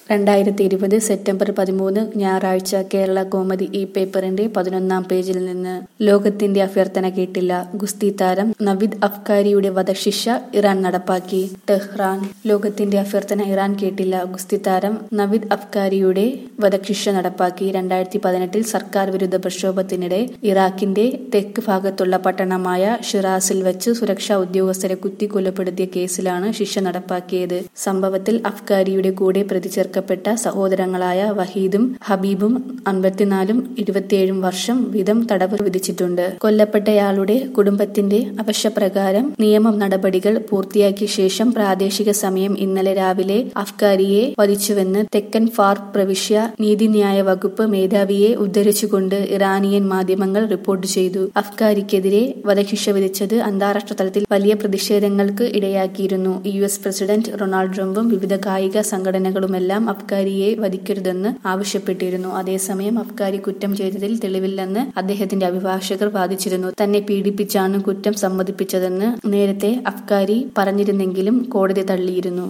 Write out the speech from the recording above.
രണ്ടായിരത്തി ഇരുപത് സെപ്റ്റംബർ പതിമൂന്ന് ഞായറാഴ്ച കേരള കോമഡി ഈ പേപ്പറിന്റെ പതിനൊന്നാം പേജിൽ നിന്ന് ലോകത്തിന്റെ അഭ്യർത്ഥന കേട്ടില്ല ഗുസ്തി താരം നവീദ് അഫ്കാരിയുടെ വധശിക്ഷ ഇറാൻ നടപ്പാക്കി ടെഹ്റാൻ ലോകത്തിന്റെ അഭ്യർത്ഥന ഇറാൻ കേട്ടില്ല ഗുസ്തി താരം നവീദ് അഫ്കാരിയുടെ വധശിക്ഷ നടപ്പാക്കി രണ്ടായിരത്തി പതിനെട്ടിൽ സർക്കാർ വിരുദ്ധ പ്രക്ഷോഭത്തിനിടെ ഇറാഖിന്റെ തെക്ക് ഭാഗത്തുള്ള പട്ടണമായ ഷിറാസിൽ വെച്ച് സുരക്ഷാ ഉദ്യോഗസ്ഥരെ കുത്തിക്കൊലപ്പെടുത്തിയ കേസിലാണ് ശിക്ഷ നടപ്പാക്കിയത് സംഭവത്തിൽ അഫ്കാരിയുടെ കൂടെ പ്രതി ചേർക്കപ്പെട്ട സഹോദരങ്ങളായ വഹീദും ഹബീബും അൻപത്തിനാലും ഇരുപത്തിയേഴും വർഷം വീതം തടവ് വിധിച്ചിട്ടുണ്ട് കൊല്ലപ്പെട്ടയാളുടെ കുടുംബത്തിന്റെ ആവശ്യപ്രകാരം നിയമ നടപടികൾ പൂർത്തിയാക്കിയ ശേഷം പ്രാദേശിക സമയം ഇന്നലെ രാവിലെ അഫ്കാരിയെ വധിച്ചുവെന്ന് തെക്കൻ ഫാർ പ്രവിശ്യ നീതിന്യായ വകുപ്പ് മേധാവിയെ ഉദ്ധരിച്ചുകൊണ്ട് ഇറാനിയൻ മാധ്യമങ്ങൾ റിപ്പോർട്ട് ചെയ്തു അഫ്കാരിക്കെതിരെ വധശിക്ഷ വിധിച്ചത് അന്താരാഷ്ട്ര തലത്തിൽ വലിയ പ്രതിഷേധങ്ങൾക്ക് ഇടയാക്കിയിരുന്നു യു എസ് പ്രസിഡന്റ് ഡൊണാൾഡ് ട്രംപും വിവിധ കായിക സംഘടനകളുമെല്ലാം അഫ്കാരിയെ വധിക്കരുതെന്ന് ആവശ്യപ്പെട്ടിരുന്നു അതേസമയം അഫ്കാരി കുറ്റം ചെയ്തതിൽ തെളിവില്ലെന്ന് അദ്ദേഹത്തിന്റെ അഭിഭാഷകർ വാദിച്ചിരുന്നു തന്നെ പീഡിപ്പിച്ചാണ് കുറ്റം സമ്മതിപ്പിച്ചതെന്ന് നേരത്തെ അഫ്കാരി പറഞ്ഞിരുന്നെങ്കിലും കോടതി തള്ളിയിരുന്നു